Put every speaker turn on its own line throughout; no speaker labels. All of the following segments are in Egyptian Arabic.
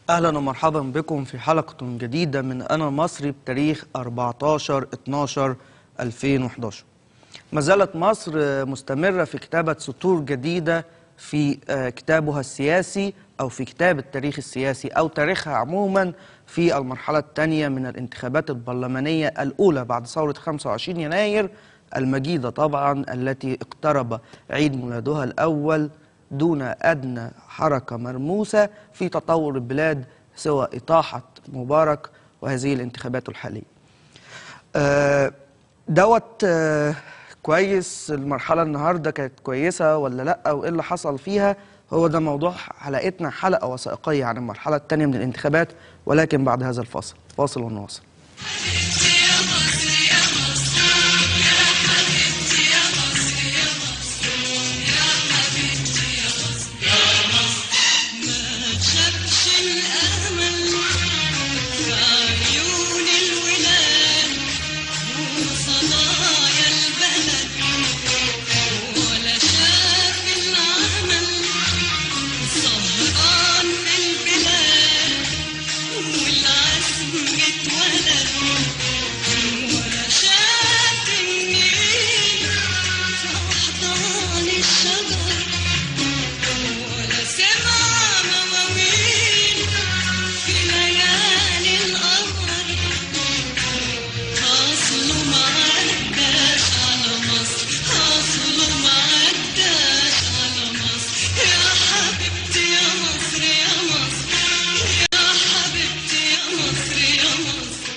اهلا ومرحبا بكم في حلقه جديده من انا مصري بتاريخ 14 12 2011 ما زالت مصر مستمره في كتابه سطور جديده في آه، كتابها السياسي او في كتاب التاريخ السياسي او تاريخها عموما في المرحله الثانيه من الانتخابات البرلمانيه الاولى بعد ثوره 25 يناير المجيده طبعا التي اقترب عيد ميلادها الاول دون أدنى حركة مرموسة في تطور البلاد سوى إطاحة مبارك وهذه الانتخابات الحالية آه، دوت آه، كويس المرحلة النهاردة كانت كويسة ولا لأ وإيه اللي حصل فيها هو ده موضوع حلقتنا حلقة وثائقية عن المرحلة الثانية من الانتخابات ولكن بعد هذا الفاصل فاصل ونواصل
شبش الأمل في عيون الولاد وصبايا البلد ولا شاف العمل سهران في البلاد والعزم اتولد ولا شاف النيل في أحضان الشجر ولا سمع مواويل في ليالي القمر أصله ما عداش على مصر أصله ما عداش على مصر يا حبيبتي يا مصر يا مصر يا حبيبتي يا مصر يا مصر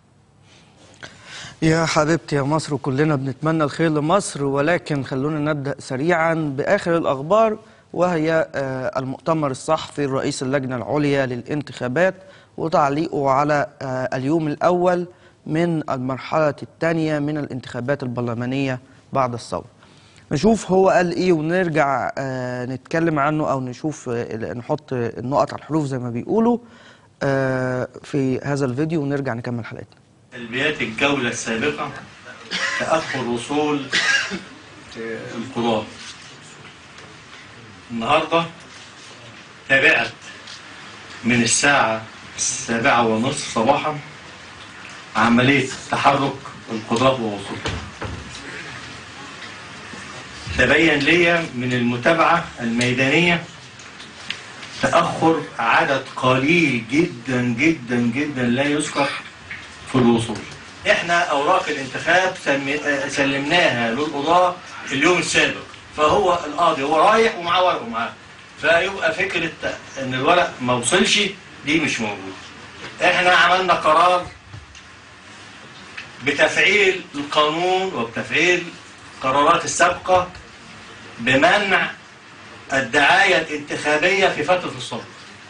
يا حبيبتي يا مصر كلنا بنتمنى الخير لمصر ولكن خلونا نبدأ سريعا بآخر الأخبار وهي آه، المؤتمر الصحفي لرئيس اللجنة العليا للانتخابات وتعليقه على آه، اليوم الأول من المرحلة الثانية من الانتخابات البرلمانية بعد الثورة نشوف هو قال ايه ونرجع آه، نتكلم عنه او نشوف آه، نحط النقط على الحروف زي ما بيقولوا آه، في هذا الفيديو ونرجع نكمل حلقتنا
سلبيات الجولة السابقة تأخر وصول آه، القضاة النهاردة تابعت من الساعة السابعة ونصف صباحا عملية تحرك القضاة ووصولهم تبين لي من المتابعة الميدانية تأخر عدد قليل جدا جدا جدا لا يذكر في الوصول احنا اوراق الانتخاب سم- آه، سلمناها للقضاة اليوم السابق فهو القاضي هو رايح ومعاه ورقه معاه فيبقى فكرة ان الورق ما وصلش دي مش موجود احنا عملنا قرار بتفعيل القانون وبتفعيل القرارات السابقة بمنع الدعاية الانتخابية في فترة الصوت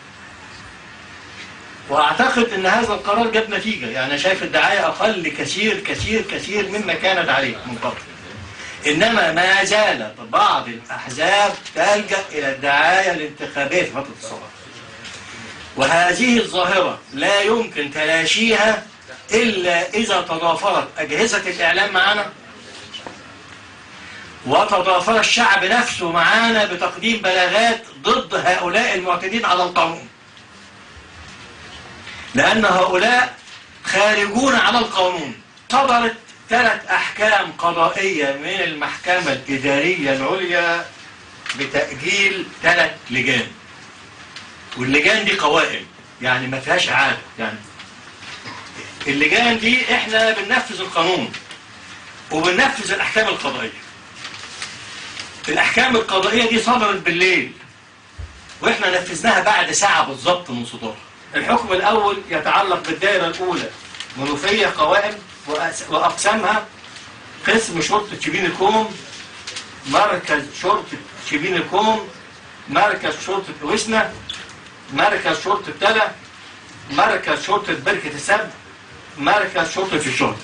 واعتقد ان هذا القرار جاب نتيجة يعني شايف الدعاية اقل كثير كثير كثير مما كانت عليه من قبل انما ما زالت بعض الاحزاب تلجأ الى الدعاية الانتخابية في فترة الصلاة وهذه الظاهرة لا يمكن تلاشيها الا اذا تضافرت اجهزة الاعلام معنا وتضافر الشعب نفسه معانا بتقديم بلاغات ضد هؤلاء المعتدين على القانون لأن هؤلاء خارجون على القانون صدرت ثلاث أحكام قضائية من المحكمة الإدارية العليا بتأجيل ثلاث لجان واللجان دي قوائم يعني ما فيهاش عادة يعني اللجان دي احنا بننفذ القانون وبننفذ الأحكام القضائية الأحكام القضائية دي صدرت بالليل واحنا نفذناها بعد ساعة بالظبط من صدورها الحكم الأول يتعلق بالدائرة الأولى منوفية قوائم وأس- وأقسامها قسم شرطة شبين الكوم مركز شرطة شبين الكوم مركز شرطة وسنة مركز شرطة تلا مركز شرطة بركة السد مركز شرطة الشهداء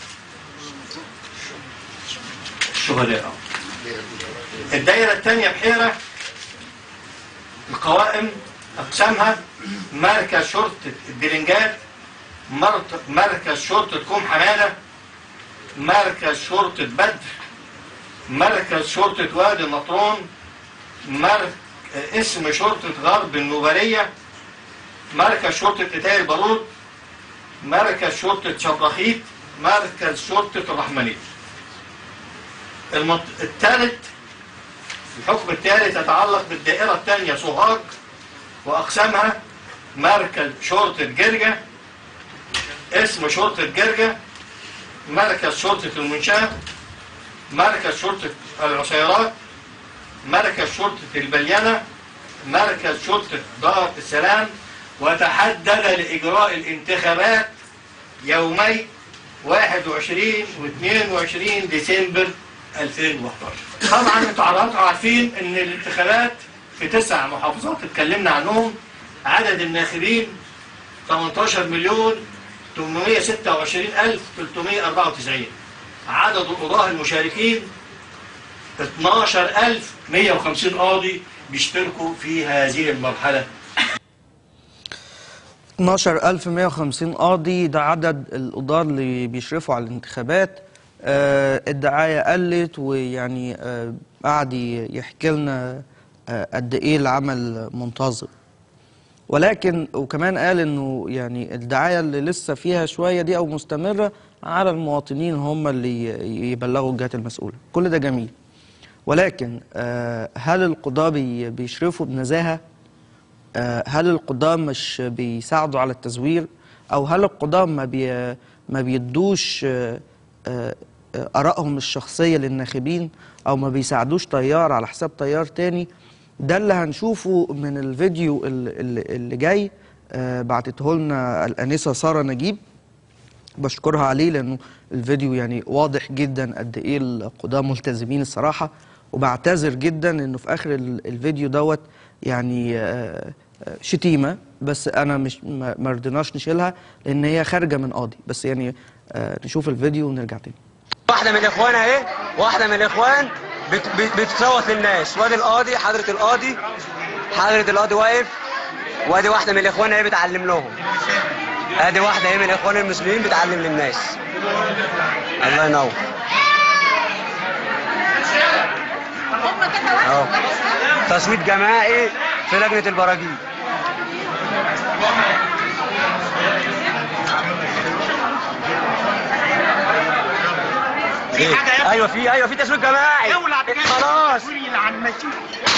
الشهداء آه. الدائرة الثانية بحيرة القوائم أقسامها مركز شرطة الدلنجات مرت- مركز شرطة كوم حمادة مركز شرطة بدر مركز شرطة وادي النطرون مر... اسم شرطة غرب النوبرية مركز شرطة قتال البارود مركز شرطة شبرخيت مركز شرطة الرحمنية المط... الثالث الحكم الثالث يتعلق بالدائرة الثانية سوهاج وأقسامها مركز شرطة جرجة اسم شرطة جرجة مركز شرطة المنشاة مركز شرطة العسيرات مركز شرطة البليانة مركز شرطة دار السلام وتحدد لإجراء الانتخابات يومي 21 و 22 ديسمبر 2011 طبعا انتوا حضراتكم عارفين ان الانتخابات في تسع محافظات اتكلمنا عنهم عدد الناخبين 18 مليون 826 ألف 394 عدد القضاة المشاركين 12150 قاضي بيشتركوا في هذه المرحلة
12150 قاضي ده عدد القضاة اللي بيشرفوا على الانتخابات آه الدعاية قلت ويعني آه قعد يحكي لنا آه قد ايه العمل منتظم ولكن وكمان قال انه يعني الدعاية اللي لسه فيها شوية دي او مستمرة على المواطنين هم اللي يبلغوا الجهات المسؤولة كل ده جميل ولكن آه هل القضاة بي- بيشرفوا بنزاهة آه، هل القضاة مش بيساعدوا على التزوير أو هل القضاة ما بي ما بيدوش آه، آه، آه، آرائهم الشخصية للناخبين أو ما بيساعدوش طيار على حساب طيار تاني ده اللي هنشوفه من الفيديو اللي, اللي- اللي جاي آه، بعتته لنا الأنسة سارة نجيب بشكرها عليه لانه الفيديو يعني واضح جدا قد ايه القضاة ملتزمين الصراحه وبعتذر جدا انه في اخر ال- الفيديو دوت يعني آه، آه، شتيمه بس انا مش ما ما رضيناش نشيلها لان هي خارجه من قاضي بس يعني آه، نشوف الفيديو ونرجع تاني
واحدة من الإخوان أهي واحدة من الإخوان بت بت بتصوت للناس وادي القاضي حضرة القاضي حضرة القاضي واقف وادي واحدة من الإخوان أهي بتعلم لهم ادي واحدة أهي من الإخوان المسلمين بتعلم للناس الله ينور أهو تصويت جماعي في لجنة البراجيل
في حاجة يا
ايوه في ايوه في تصويت جماعي
اولع بجد
خلاص
التصوير عن المسيح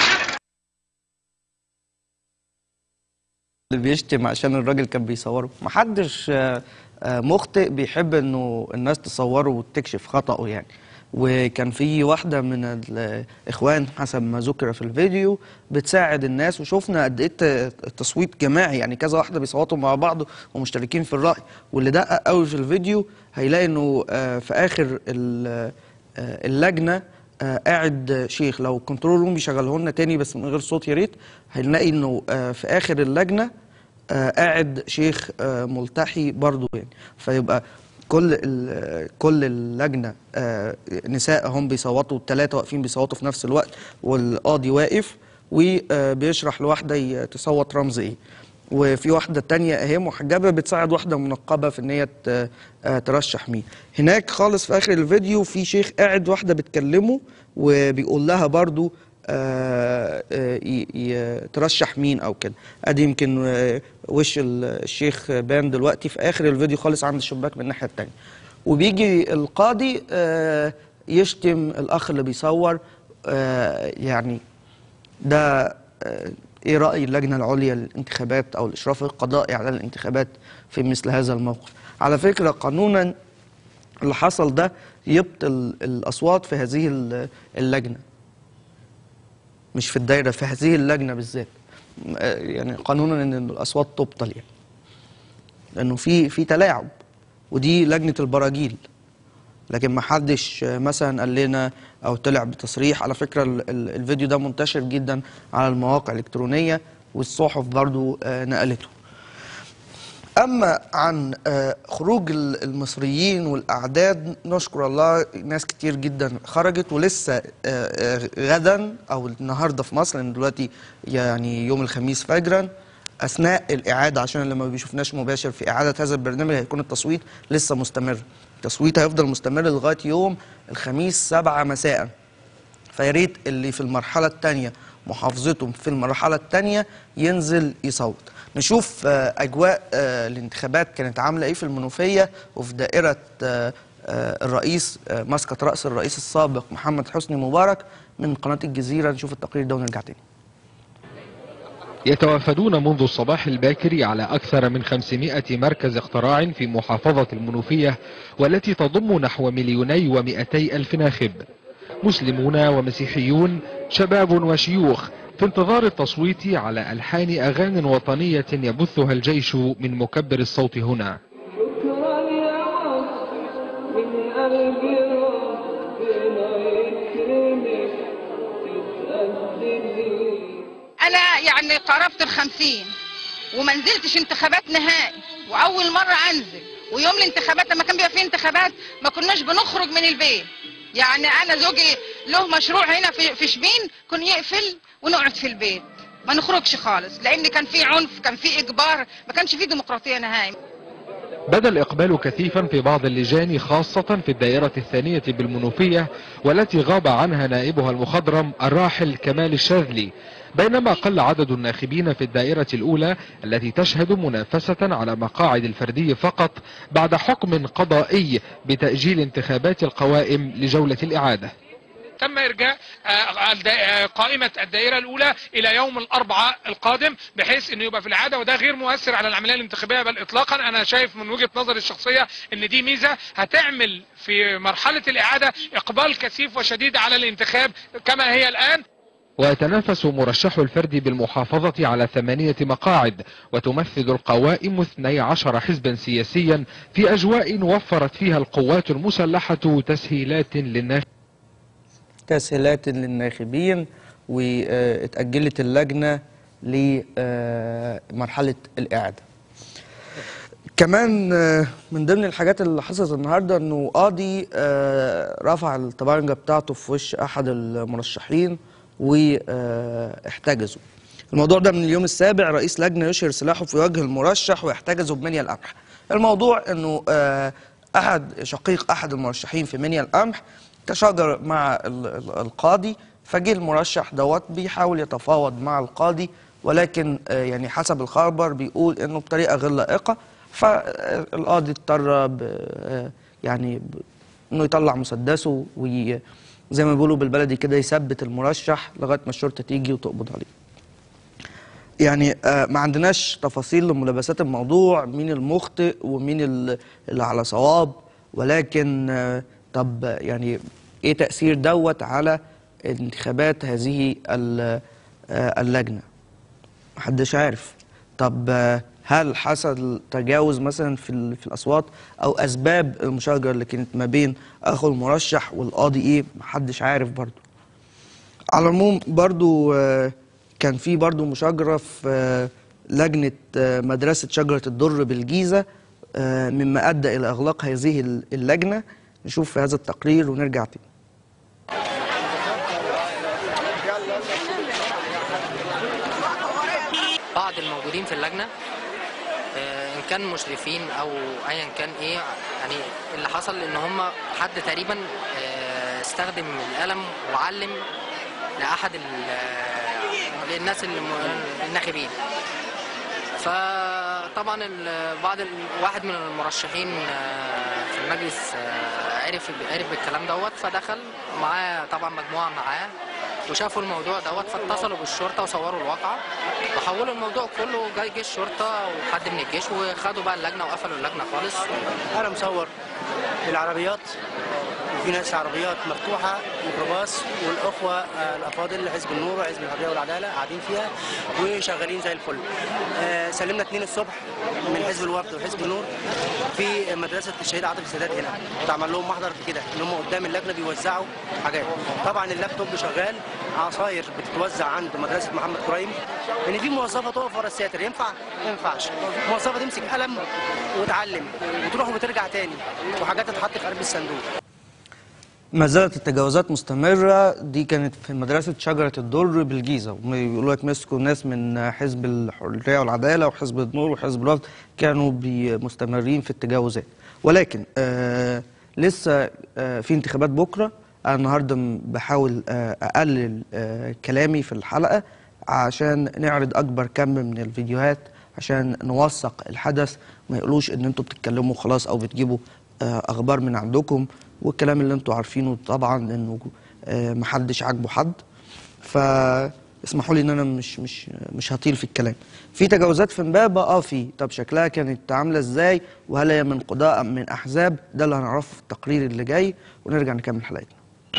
اللي بيشتم عشان الراجل كان بيصوره محدش آه، آه، مخطئ بيحب انه الناس تصوره وتكشف خطأه يعني وكان في واحدة من الإخوان حسب ما ذكر في الفيديو بتساعد الناس وشفنا قد إيه الت- التصويت جماعي يعني كذا واحدة بيصوتوا مع بعض ومشتركين في الرأي واللي دقق قوي في الفيديو هيلاقي إنه آه، في آخر ال- آه، اللجنة آه، قاعد شيخ لو كنترول روم بيشغله لنا تاني بس من غير صوت يا ريت هنلاقي انه آه، في اخر اللجنه آه، قاعد شيخ آه، ملتحي برضه يعني فيبقى كل ال- كل اللجنه آه، نساء هم بيصوتوا الثلاثه واقفين بيصوتوا في نفس الوقت والقاضي واقف وبيشرح لواحده ي- تصوت رمز ايه وفي واحدة تانية اهي محجبة بتساعد واحدة منقبة في ان هي ت- آه، ترشح مين هناك خالص في اخر الفيديو في شيخ قاعد واحدة بتكلمه وبيقول لها برضو آه، آه، ي- ي- ترشح مين او كده ادي يمكن آه، وش ال- الشيخ بان دلوقتي في اخر الفيديو خالص عند الشباك من الناحية التانية وبيجي القاضي آه، يشتم الاخ اللي بيصور آه، يعني ده آه، ايه رأي اللجنة العليا للانتخابات او الاشراف القضائي على الانتخابات في مثل هذا الموقف على فكرة قانونا اللي حصل ده يبطل الاصوات في هذه ال- اللجنة مش في الدايرة في هذه اللجنة بالذات آه، يعني قانونا ان الاصوات تبطل يعني لانه في في تلاعب ودي لجنة البراجيل لكن ما حدش آه، مثلا قال لنا او طلع بتصريح على فكره ال- ال- الفيديو ده منتشر جدا على المواقع الالكترونيه والصحف برضو آه، نقلته اما عن آه، خروج ال- المصريين والاعداد نشكر الله ناس كتير جدا خرجت ولسه آه، آه، غدا او النهارده في مصر لان دلوقتي يعني يوم الخميس فجرا اثناء الاعاده عشان اللي ما بيشوفناش مباشر في اعاده هذا البرنامج هيكون التصويت لسه مستمر التصويت هيفضل مستمر لغايه يوم الخميس 7 مساء فيا ريت اللي في المرحله الثانيه محافظتهم في المرحله الثانيه ينزل يصوت نشوف آه، اجواء آه، الانتخابات كانت عامله ايه في المنوفيه وفي دائره آه، آه، الرئيس آه، مسقط راس الرئيس السابق محمد حسني مبارك من قناه الجزيره نشوف التقرير ده ونرجع تاني
يتوافدون منذ الصباح الباكر على أكثر من 500 مركز اقتراع في محافظة المنوفية والتي تضم نحو مليوني ومئتي ألف ناخب مسلمون ومسيحيون شباب وشيوخ في انتظار التصويت على ألحان أغاني وطنية يبثها الجيش من مكبر الصوت هنا
شكرا يا مصر من قلبي ربنا يكرمك تتقدمي
انا يعني قربت الخمسين وما نزلتش انتخابات نهائي واول مره انزل ويوم الانتخابات لما كان بيبقى فيه انتخابات ما كناش بنخرج من البيت يعني انا زوجي له مشروع هنا في في شبين كن يقفل ونقعد في البيت ما نخرجش خالص لان كان في عنف كان في اجبار ما كانش في ديمقراطيه نهائي
بدا الإقبال كثيفا في بعض اللجان خاصة في الدائرة الثانية بالمنوفية والتي غاب عنها نائبها المخضرم الراحل كمال الشاذلي بينما قل عدد الناخبين في الدائرة الأولى التي تشهد منافسة على مقاعد الفردي فقط بعد حكم قضائي بتأجيل انتخابات القوائم لجولة الإعادة
تم ارجاء آه، الدا- آه، قائمه الدائره الاولى الى يوم الاربعاء القادم بحيث انه يبقى في العاده وده غير مؤثر على العمليه الانتخابيه بل اطلاقا انا شايف من وجهه نظري الشخصيه ان دي ميزه هتعمل في مرحله الاعاده اقبال كثيف وشديد على الانتخاب كما هي الان
ويتنافس مرشح الفرد بالمحافظة على ثمانية مقاعد وتمثل القوائم 12 حزبا سياسيا في أجواء وفرت فيها القوات المسلحة تسهيلات للناخب
تسهيلات للناخبين واتأجلت اللجنة لمرحلة الإعادة كمان آه، من ضمن الحاجات اللي حصلت النهارده انه قاضي آه، رفع الطبانجه بتاعته في وش احد المرشحين واحتجزه الموضوع ده من اليوم السابع رئيس لجنه يشهر سلاحه في وجه المرشح ويحتجزه بمنيا القمح الموضوع انه آه، احد شقيق احد المرشحين في منيا القمح تشاجر مع ال- ال- القاضي فجه المرشح دوت بيحاول يتفاوض مع القاضي ولكن آه، يعني حسب الخبر بيقول انه بطريقه غير لائقه فالقاضي اضطر ب- آه، يعني ب- انه يطلع مسدسه وزي ما بيقولوا بالبلدي كده يثبت المرشح لغايه ما الشرطه تيجي وتقبض عليه. يعني آه، ما عندناش تفاصيل لملابسات الموضوع مين المخطئ ومين ال- اللي على صواب ولكن آه، طب آه، يعني ايه تأثير دوت على انتخابات هذه ال- آه، اللجنة محدش عارف طب آه، هل حصل تجاوز مثلا في ال- في الاصوات او اسباب المشاجره اللي كانت ما بين اخو المرشح والقاضي ايه محدش عارف برضو على العموم برضو آه، كان في برضو مشاجرة في آه، لجنة آه، مدرسة شجرة الدر بالجيزة آه، مما أدى إلى إغلاق هذه ال- اللجنة نشوف في هذا التقرير ونرجع تاني
بعض الموجودين في اللجنه آه، ان كان مشرفين او ايا كان ايه يعني اللي حصل ان هم حد تقريبا آه، استخدم القلم وعلم لاحد ال- آه، للناس الم- الناخبين فطبعا ال- بعض ال- واحد من المرشحين آه، في المجلس آه، عرف عرف بالكلام دوت فدخل معاه طبعا مجموعه معاه وشافوا الموضوع دوت فاتصلوا بالشرطه وصوروا الواقعه وحولوا الموضوع كله جاي جيش شرطه وحد من الجيش وخدوا بقى اللجنه وقفلوا اللجنه خالص
انا مصور العربيات وفي ناس عربيات مفتوحه ميكروباص والاخوه آه، الافاضل حزب النور وحزب الحريه والعداله قاعدين فيها وشغالين زي الفل آه، سلمنا اثنين الصبح من حزب الوفد وحزب النور في مدرسه الشهيد عاطف السادات هنا اتعمل لهم محضر كده ان هم قدام اللجنه بيوزعوا حاجات طبعا اللابتوب شغال عصاير بتتوزع عند مدرسه محمد كريم ان في موظفه تقف ورا الساتر ينفع؟ ما ينفعش موظفه تمسك قلم وتعلم وتروح وترجع تاني وحاجات تتحط في قلب الصندوق
ما زالت التجاوزات مستمرة دي كانت في مدرسة شجرة الدر بالجيزة بيقولوا لك مسكوا ناس من حزب الحرية والعدالة وحزب النور وحزب الوفد كانوا بي- مستمرين في التجاوزات ولكن آه لسه آه في انتخابات بكرة أنا النهاردة م- بحاول آه أقلل آه كلامي في الحلقة عشان نعرض أكبر كم من الفيديوهات عشان نوثق الحدث ما يقولوش ان انتوا بتتكلموا خلاص او بتجيبوا آه، اخبار من عندكم والكلام اللي انتوا عارفينه طبعا انه آه، محدش عاجبه حد فاسمحوا لي ان انا مش مش مش هطيل في الكلام في تجاوزات في امبابه اه في طب شكلها كانت عامله ازاي وهل هي من قضاء ام من احزاب ده اللي هنعرفه في التقرير اللي جاي ونرجع نكمل حلقتنا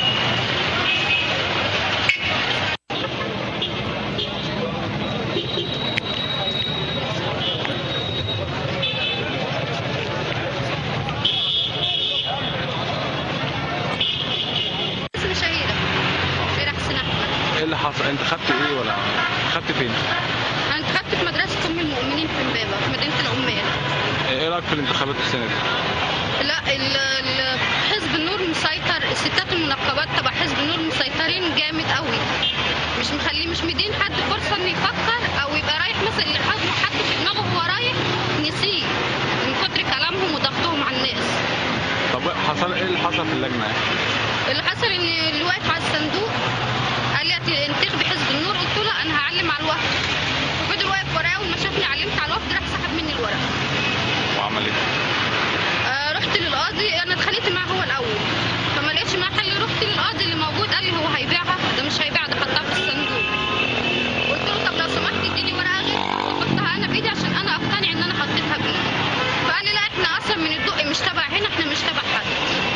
اسمي شهيرة شهيرة حسين أحمد
ايه اللي حصل انت خدت ايه ولا خدت فين
أنا انتخبت في مدرسة أم المؤمنين في إمبابة في مدينة العمال
ايه رايك في الانتخابات السنه دي
لا ال- ال- حزب النور مسيطر الستات المنقبات تبع حزب النور مسيطرين جامد قوي مش مخليه مش مدين حد فرصة إنه يفكر أو يبقى رايح مثلا اللي حاطه حد في دماغه وهو رايح نسيه من كتر كلامهم وضغطهم على الناس
طب حصل ايه اللي حصل في اللجنه
اللي حصل ان اللي واقف على الصندوق قال لي هت- انتخبي حزب النور قلت له لا انا هعلم على الوفد وفضل واقف ورايا اول ما شافني علمت على الوفد راح سحب مني الورق
وعمل ايه
آه رحت للقاضي انا اتخانقت معاه هو الاول فما لقيتش معاه حل رحت للقاضي اللي موجود قال لي هو هيبيعها ده مش هيبيعها ده حطها في الصندوق قلت له طب لو سمحت اديني ورقه غير واحطها انا بايدي عشان انا اقتنع ان انا حطيتها بايدي فقال لي لا احنا اصلا من الدق مش تبع هنا احنا مش تبع حد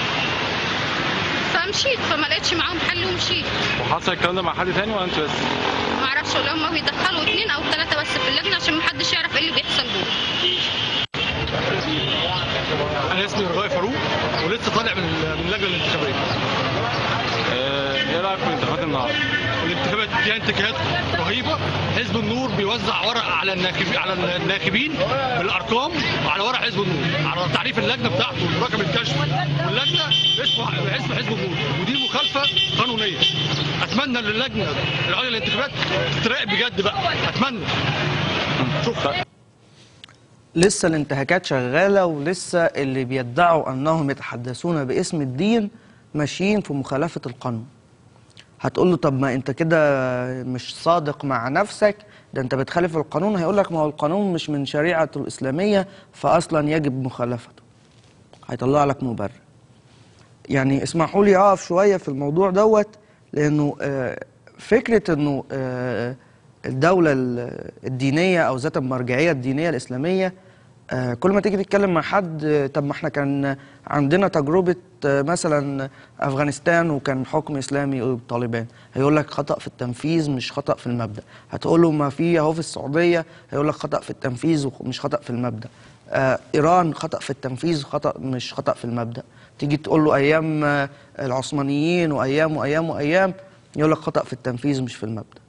فمشيت فما لقيتش معاهم حل ومشيت
وحصل الكلام ده مع حد تاني ولا انت بس
ما اعرفش ولا هم بيدخلوا اثنين او ثلاثه بس في اللجنه عشان ما حدش يعرف ايه اللي بيحصل دول
انا اسمي رجاء فاروق ولسه طالع من من اللجنه الانتخابيه
ايه رايك في الانتخابات النهارده
الانتخابات فيها انتكاسات رهيبه حزب النور بيوزع ورق على الناخب على الناخبين بالارقام وعلى ورق حزب النور على تعريف اللجنه بتاعته ورقم الكشف واللجنه اسمه اسم حزب النور ودي مخالفه قانونيه اتمنى ان اللجنه العليا للانتخابات تراقب بجد بقى اتمنى شكرا
لسه الانتهاكات شغالة ولسه اللي بيدعوا أنهم يتحدثون باسم الدين ماشيين في مخالفة القانون هتقول له طب ما انت كده مش صادق مع نفسك ده انت بتخالف القانون هيقول لك ما هو القانون مش من شريعة الإسلامية فأصلا يجب مخالفته هيطلع لك مبرر يعني اسمحوا لي اقف شويه في الموضوع دوت لانه آه، فكره انه آه، الدوله ال- الدينيه او ذات المرجعيه الدينيه الاسلاميه آه، كل ما تيجي تتكلم مع حد آه، طب ما احنا كان عندنا تجربه آه، مثلا افغانستان وكان حكم اسلامي وطالبان هيقول لك خطا في التنفيذ مش خطا في المبدا هتقول له ما في اهو في السعوديه هيقول لك خطا في التنفيذ ومش خطا في المبدا آه، ايران خطا في التنفيذ خطا مش خطا في المبدا تيجي تقول له ايام آه، العثمانيين وايام وايام وايام يقول لك خطا في التنفيذ مش في المبدا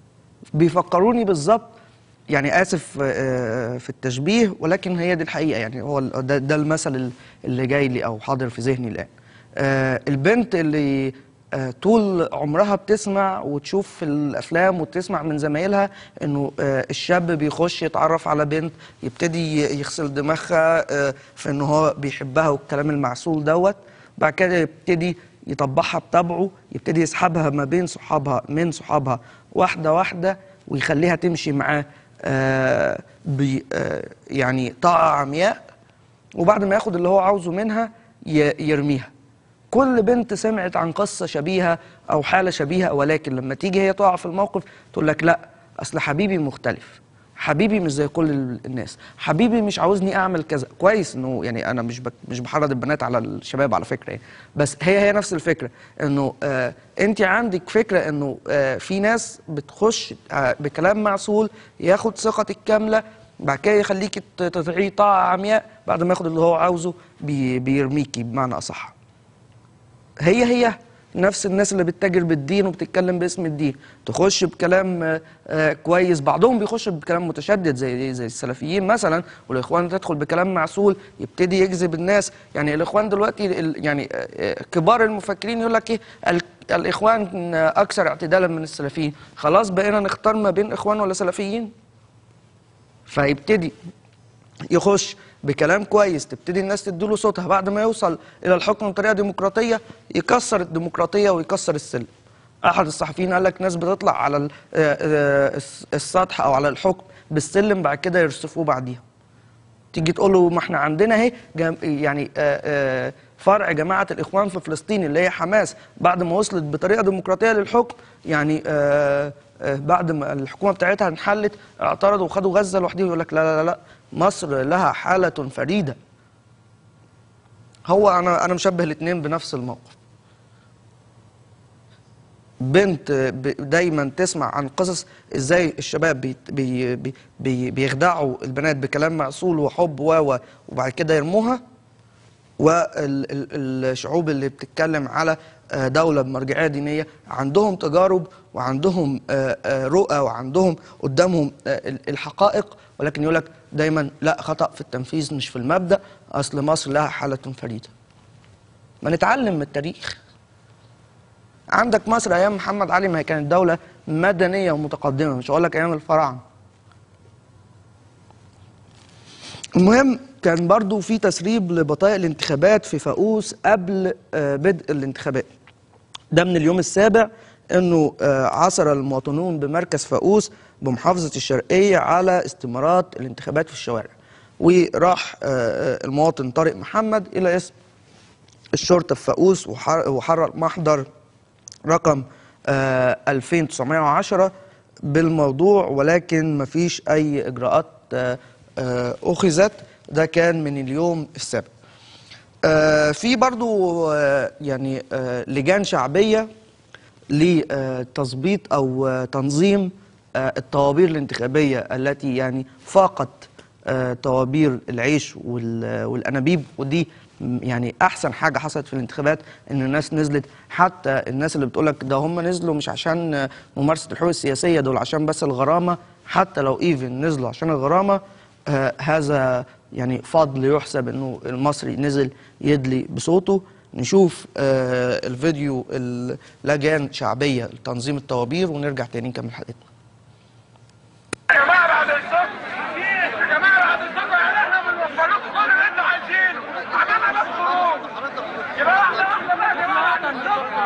بيفكروني بالظبط يعني اسف آه، في التشبيه ولكن هي دي الحقيقه يعني هو ال- ده, ده المثل ال- اللي جاي لي او حاضر في ذهني الان آه، البنت اللي آه، طول عمرها بتسمع وتشوف في الافلام وتسمع من زمايلها انه آه، الشاب بيخش يتعرف على بنت يبتدي يغسل دماغها آه، في انه هو بيحبها والكلام المعسول دوت بعد كده يبتدي يطبعها بطبعه يبتدي يسحبها ما بين صحابها من صحابها واحده واحده ويخليها تمشي معاه آه ب- آه يعني طاعه عمياء وبعد ما ياخد اللي هو عاوزه منها ي- يرميها كل بنت سمعت عن قصة شبيهة أو حالة شبيهة ولكن لما تيجي هي تقع في الموقف تقول لك لا أصل حبيبي مختلف حبيبي مش زي كل ال- الناس حبيبي مش عاوزني أعمل كذا كويس إنه يعني أنا مش بك مش بحرض البنات على الشباب على فكرة يعني بس هي هي نفس الفكرة إنه آه أنت عندك فكرة إنه آه في ناس بتخش آه بكلام معسول ياخد ثقتك كاملة بعد كده يخليكي ت- تطيعيه طاعة عمياء بعد ما ياخد اللي هو عاوزه بي بيرميكي بمعنى أصح هي هي نفس الناس اللي بتتاجر بالدين وبتتكلم باسم الدين تخش بكلام آه، آه، كويس بعضهم بيخش بكلام متشدد زي زي السلفيين مثلا والاخوان تدخل بكلام معسول يبتدي يجذب الناس يعني الاخوان دلوقتي ال- يعني آه، آه، كبار المفكرين يقول لك ايه ال- الاخوان اكثر اعتدالا من السلفيين خلاص بقينا نختار ما بين اخوان ولا سلفيين فيبتدي يخش بكلام كويس تبتدي الناس تديله صوتها بعد ما يوصل الى الحكم بطريقه ديمقراطيه يكسر الديمقراطيه ويكسر السلم احد الصحفيين قال لك ناس بتطلع على ال- آه، آه، الس- السطح او على الحكم بالسلم بعد كده يرصفوه بعديها تيجي تقول له ما احنا عندنا اهي جم- يعني آه، آه، فرع جماعه الاخوان في فلسطين اللي هي حماس بعد ما وصلت بطريقه ديمقراطيه للحكم يعني آه، آه، بعد ما الحكومه بتاعتها انحلت اعترضوا وخدوا غزه لوحدهم يقول لك لا لا لا لا مصر لها حاله فريده هو انا انا مشبه الاثنين بنفس الموقف بنت ب- دايما تسمع عن قصص ازاي الشباب بي بي بي بي بيخدعوا البنات بكلام معسول وحب و و- وبعد كده يرموها والشعوب اللي بتتكلم على آه، دولة بمرجعية دينية عندهم تجارب وعندهم آه، آه، رؤى وعندهم قدامهم آه، ال- الحقائق ولكن يقول لك دايما لا خطأ في التنفيذ مش في المبدأ أصل مصر لها حالة فريدة ما نتعلم من التاريخ عندك مصر ايام محمد علي ما هي كانت دوله مدنيه ومتقدمه مش هقول لك ايام الفراعنه المهم كان برضو في تسريب لبطايق الانتخابات في فاقوس قبل آه، بدء الانتخابات ده من اليوم السابع انه آه، عثر المواطنون بمركز فاقوس بمحافظه الشرقيه على استمارات الانتخابات في الشوارع وراح آه، آه، المواطن طارق محمد الى اسم الشرطه في فاقوس وحر- وحرر محضر رقم آه، 2910 بالموضوع ولكن مفيش أي إجراءات آه، آه، أخذت ده كان من اليوم السابع آه، في برضو آه، يعني آه، لجان شعبية لتظبيط أو آه، تنظيم آه، الطوابير الانتخابية التي يعني فاقت آه، طوابير العيش وال- والأنابيب ودي م- يعني أحسن حاجة حصلت في الانتخابات إن الناس نزلت حتى الناس اللي بتقولك ده هم نزلوا مش عشان آه، ممارسة الحقوق السياسية دول عشان بس الغرامة حتى لو إيفن نزلوا عشان الغرامة آه، هذا يعني فضل يحسب انه المصري نزل يدلي بصوته نشوف آه، الفيديو اللجان شعبيه لتنظيم الطوابير ونرجع تاني نكمل حلقتنا
يا جماعه بعد الصبح يا جماعه بعد الصبح يعني احنا بنوفر لكم كل اللي انتوا عايزينه عملنا بس خروج يبقى واحده واحده بقى يا جماعه بعد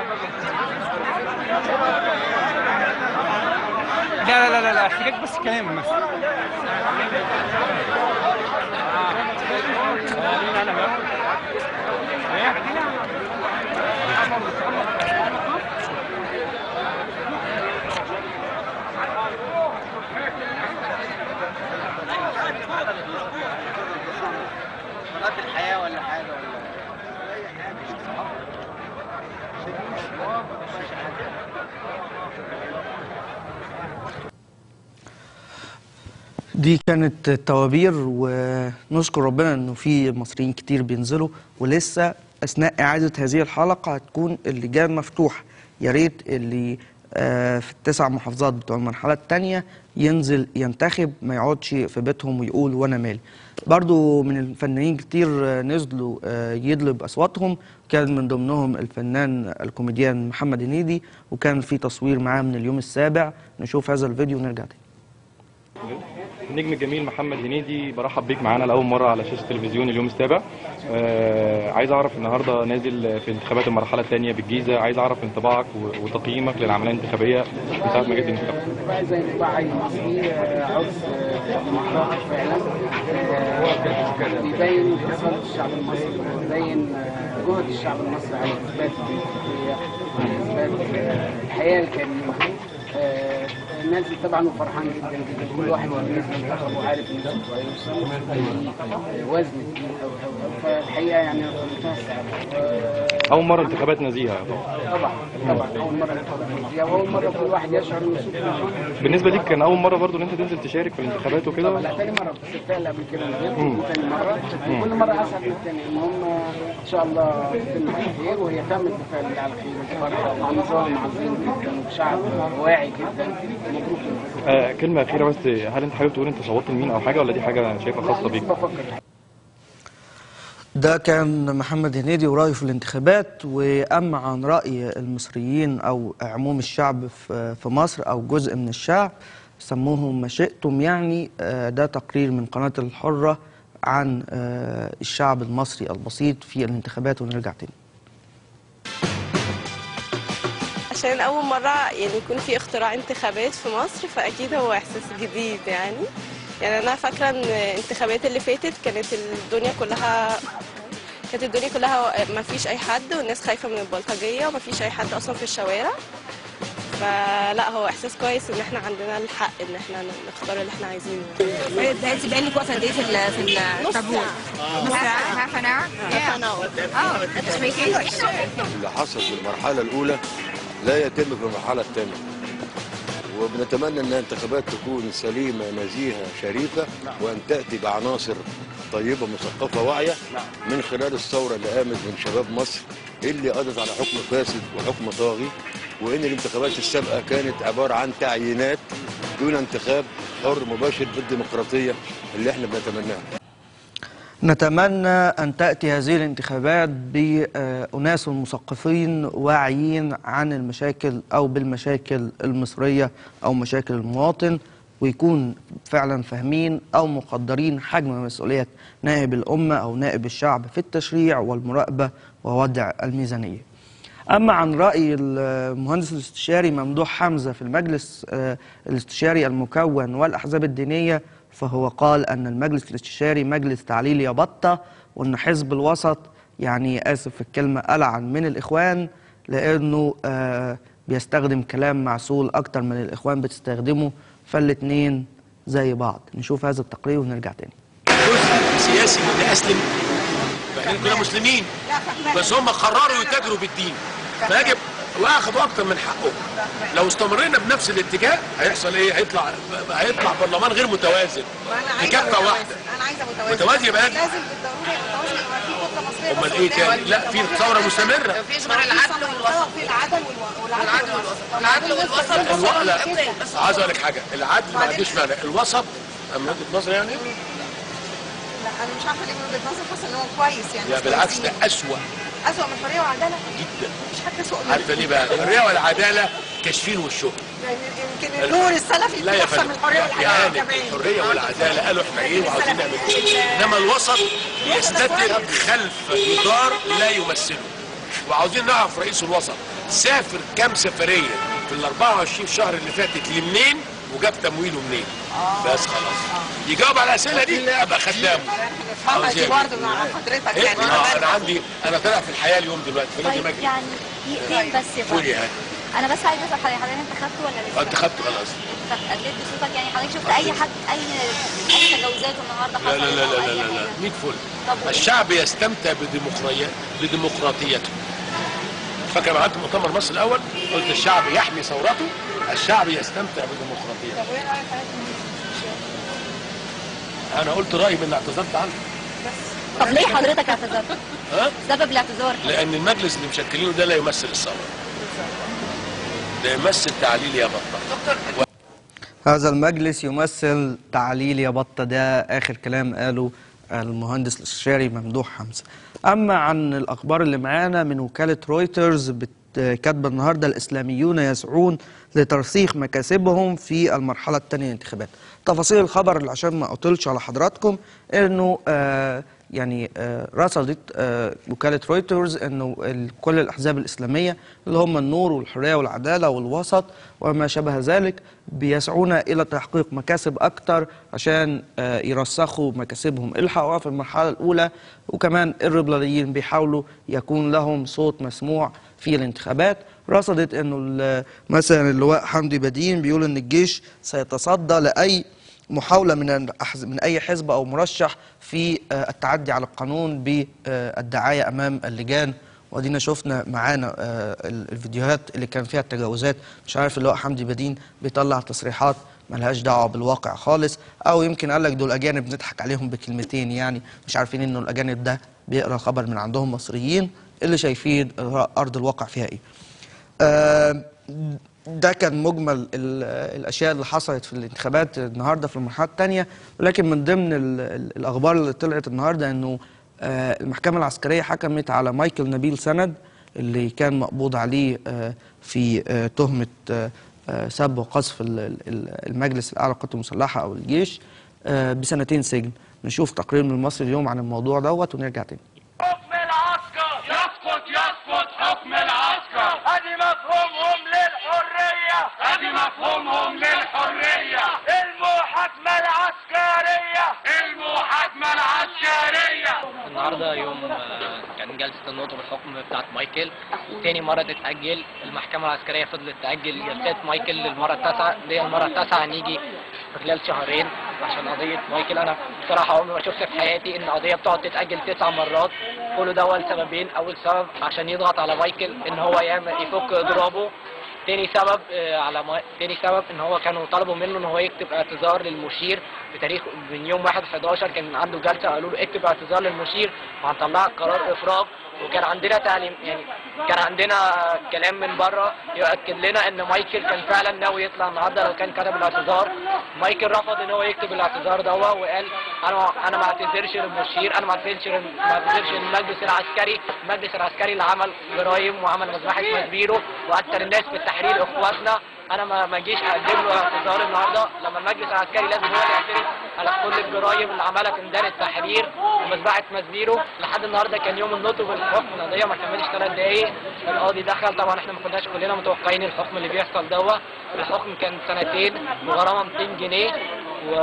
لا لا لا لا احتاج بس كلام مثلا
الحياه ولا حاجه ولا
دي كانت الطوابير ونشكر ربنا انه في مصريين كتير بينزلوا ولسه اثناء اعاده هذه الحلقه هتكون اللجان مفتوحه يا ريت اللي آه، في التسع محافظات بتوع المرحله الثانيه ينزل ينتخب ما يقعدش في بيتهم ويقول وانا مالي برضو من الفنانين كتير آه، نزلوا آه، يدلوا باصواتهم كان من ضمنهم الفنان الكوميديان محمد هنيدي وكان في تصوير معاه من اليوم السابع نشوف هذا الفيديو ونرجع تاني
النجم الجميل محمد هنيدي برحب بيك معانا لاول مره على شاشه التلفزيون اليوم السابع آه عايز اعرف النهارده نازل في انتخابات المرحله الثانيه بالجيزه عايز اعرف انطباعك و- وتقييمك للعمليه الانتخابيه من ساعه ما جيت الانتخابات
بقى زي انطباع اي مصري آه، عرف آه، ديمقراطي فعلا آه، بيبين اصرار الشعب المصري بيبين آه، جهد الشعب المصري على اثبات الديمقراطيه على اثبات آه، الحياه الكريمه آه، نازل طبعا وفرحان جدا جدا كل واحد من الناس منتخب وعارف ان ده كويس آه، وزن كبير أوي أوي أوي. فالحقيقه يعني أنا في منتهى السعاده آه،
اول مره انتخابات نزيهه طبعا
طبعا طبعا اول مره نتفرج فيها واول مره كل واحد يشعر انه صوته مهم.
بالنسبه ليك كان اول مره برضو ان انت تنزل تشارك في الانتخابات وكده
طبعا لا تاني مرة بس الفعل قبل كده نزلت
مم.
وتاني مرة
مم.
وكل مرة أسعد من التاني المهم إن شاء الله تتم على خير وهي تمت بالفعل على خير بفرحة ونظام عظيم جدا وشعب واعي جدا مبروك للناس.
آه كلمه اخيره بس هل انت حابب تقول انت صوتت لمين او حاجه ولا دي حاجه شايفها خاصه بيك
ده كان محمد هنيدي ورأيه في الانتخابات وأما عن رأي المصريين أو عموم الشعب في في مصر أو جزء من الشعب سموهم ما شئتم يعني آه، ده تقرير من قناة الحرة عن آه، الشعب المصري البسيط في الانتخابات ونرجع تاني
عشان اول مره يعني يكون في اختراع انتخابات في مصر فاكيد هو احساس جديد يعني يعني انا فاكره ان الانتخابات اللي فاتت كانت الدنيا كلها كانت الدنيا كلها ما فيش اي حد والناس خايفه من البلطجيه وما فيش اي حد اصلا في الشوارع فلا هو احساس كويس ان احنا عندنا الحق ان احنا نختار اللي احنا عايزينه
انت بقالك واقفه قد ايه في ال- في الطابور؟ نص ساعه؟ half an hour? Yeah. Oh, that's making
اللي حصل في المرحلة الأولى لا يتم في المرحلة الثانية وبنتمنى أن الانتخابات تكون سليمة نزيهة شريفة وأن تأتي بعناصر طيبة مثقفة واعية من خلال الثورة اللي قامت من شباب مصر اللي قضت على حكم فاسد وحكم طاغي وإن الانتخابات السابقة كانت عبارة عن تعيينات دون انتخاب حر مباشر بالديمقراطية اللي احنا بنتمناها
نتمنى أن تأتي هذه الانتخابات بأناس مثقفين واعيين عن المشاكل أو بالمشاكل المصرية أو مشاكل المواطن ويكون فعلا فاهمين أو مقدرين حجم مسؤولية نائب الأمة أو نائب الشعب في التشريع والمراقبة ووضع الميزانية أما عن رأي المهندس الاستشاري ممدوح حمزة في المجلس آه، الاستشاري المكون والأحزاب الدينية فهو قال أن المجلس الاستشاري مجلس تعليل يبطة وأن حزب الوسط يعني آسف في الكلمة ألعن من الإخوان لأنه آه، بيستخدم كلام معسول أكتر من الإخوان بتستخدمه فالاتنين زي بعض نشوف هذا التقرير ونرجع تاني
جزء سياسي من اللي اسلم احنا كلنا مسلمين بس هم قرروا يتاجروا بالدين فيجب واخدوا اكتر من حقهم لو استمرينا بنفس الاتجاه هيحصل ايه هيطلع هيطلع برلمان غير متوازن في كفه واحده
انا عايزه متوازن
متوازن يبقى
لازم بالضروره يبقى متوازن يبقى في كتله مصريه
امال
بس
ايه
قدام.
تاني لا في ثوره مستمره
مفيش غير العدل والوسط في العدل والو- والعدل والوسط العدل والوسط
الو... لا عايز اقول لك حاجه العدل ما عندوش معنى الوسط من وجهه نظري يعني
لا انا مش عارفه ليه من وجهه نظري حاسه ان هو كويس يعني
لا
مش
بالعكس
كويسين.
ده اسوأ
اسوء من الحريه والعداله
جدا
مفيش حاجه اسوء من
عارفه ليه بقى الحريه والعداله كاشفين وشهم
يعني يمكن النور السلفي
لا يا
احسن من
فندم
الحريه
يا
والعداله
هاني
كمان
الحريه والعداله قالوا احنا ايه وعاوزين نعمل ايه انما الوسط يستتر خلف جدار لا يمثله وعاوزين نعرف رئيس الوسط سافر كام سفريه في ال 24 شهر اللي فاتت لمنين وجاب تمويله منين بس خلاص يجاوب على الاسئله دي ابقى خدامه
نفهمها
عاوز
دي
يعمل.
برضه مع حضرتك
إيه؟
يعني
اه انا عندي انا طالع في الحياه اليوم دلوقتي فلازم
طيب
اجي
يعني دقيقتين بس يا
قولي يا
فندم
هاني
انا بس عايزه اسال حضرتك حضرتك انت خدته ولا لسه؟
آه، انت خدته خلاص
طب قلت بصوتك يعني حضرتك شفت اي حد اي اي تجاوزات النهارده
لا
حصلت
لا لا
أو
لا
أي
لا لا,
حاجة؟
لا. 100 فل
طب وإيه؟
الشعب يستمتع بديمقراطية بديمقراطيته فاكر ما عملت مؤتمر مصر الاول قلت الشعب يحمي ثورته الشعب يستمتع بديمقراطيته
طب وايه رايك حضرتك من
انا قلت رايي من اللي اعتذرت عنه
طب ليه حضرتك اعتذرت؟
ها
سبب الاعتذار
لان المجلس اللي مشكلينه ده لا يمثل الثوره ده يمثل تعليل يا بطه
هذا المجلس يمثل تعليل يا بطة ده آخر كلام قاله المهندس الاستشاري ممدوح حمزة أما عن الأخبار اللي معانا من وكالة رويترز بت- كاتبة النهاردة الإسلاميون يسعون لترسيخ مكاسبهم في المرحلة الثانية للانتخابات تفاصيل الخبر اللي عشان ما أطلش على حضراتكم إنه آه يعني آه رصدت آه وكالة رويترز إنه ال- كل الأحزاب الإسلامية اللي هم النور والحرية والعدالة والوسط وما شابه ذلك بيسعون إلى تحقيق مكاسب أكتر عشان آه يرسخوا مكاسبهم الحقوها في المرحلة الأولى وكمان الربلانيين بيحاولوا يكون لهم صوت مسموع في الانتخابات رصدت انه ال- مثلا اللواء حمدي بدين بيقول ان الجيش سيتصدى لاي محاوله من الأحز- من اي حزب او مرشح في آه، التعدي على القانون بالدعايه امام اللجان وادينا شفنا معانا آه، ال- الفيديوهات اللي كان فيها التجاوزات مش عارف اللواء حمدي بدين بيطلع تصريحات ملهاش دعوه بالواقع خالص او يمكن قال لك دول اجانب نضحك عليهم بكلمتين يعني مش عارفين انه الاجانب ده بيقرا الخبر من عندهم مصريين اللي شايفين ارض الواقع فيها ايه آه، ده كان مجمل ال- الاشياء اللي حصلت في الانتخابات النهارده في المرحله الثانيه ولكن من ضمن ال- ال- الاخبار اللي طلعت النهارده انه آه، المحكمه العسكريه حكمت على مايكل نبيل سند اللي كان مقبوض عليه آه، في آه، تهمه آه، آه، سب وقذف ال- ال- المجلس الاعلى للقوات المسلحه او الجيش آه، بسنتين سجن نشوف تقرير من المصري اليوم عن الموضوع دوت ونرجع تاني
يسقط يسقط حكم العسكر ادي مفهومهم ادي مفهومهم للحرية المحاكمة العسكرية المحاكمة العسكرية
النهارده يوم آه، كان جلسه النطق بالحكم بتاعت مايكل تاني مره تتاجل المحكمه العسكريه فضلت تاجل جلسات مايكل للمره التاسعه دي المره التاسعه هنيجي في خلال شهرين عشان قضيه مايكل انا بصراحه عمري ما شفت في حياتي ان قضيه بتقعد تتاجل تسع مرات كل ده لسببين اول سبب عشان يضغط على مايكل ان هو يعمل يفك اضرابه تاني سبب آه، على ما... تاني سبب ان هو كانوا طلبوا منه ان هو يكتب اعتذار للمشير بتاريخ من يوم 1 11 كان عنده جلسه قالوا له اكتب اعتذار للمشير وهنطلع قرار افراج وكان عندنا تعليم يعني كان عندنا كلام من بره يؤكد لنا ان مايكل كان فعلا ناوي يطلع النهارده لو كان كتب الاعتذار مايكل رفض ان هو يكتب الاعتذار ده وقال انا انا ما اعتذرش للمشير انا ما اعتذرش ما اعتذرش للمجلس العسكري المجلس العسكري اللي عمل جرايم وعمل مذبحه مسبيرو وقتل الناس في التحرير اخواتنا انا ما ما اجيش اقدم له اعتذار النهارده لما المجلس العسكري لازم هو اللي يعترف على كل الجرايم اللي عملها في ميدان التحرير ومذبحه مسبيرو لحد النهارده كان يوم النطق بالحكم القضيه ما كملش ثلاث دقايق القاضي دخل طبعا احنا ما كناش كلنا متوقعين الحكم اللي بيحصل دوت الحكم كان سنتين بغرامه 200 جنيه و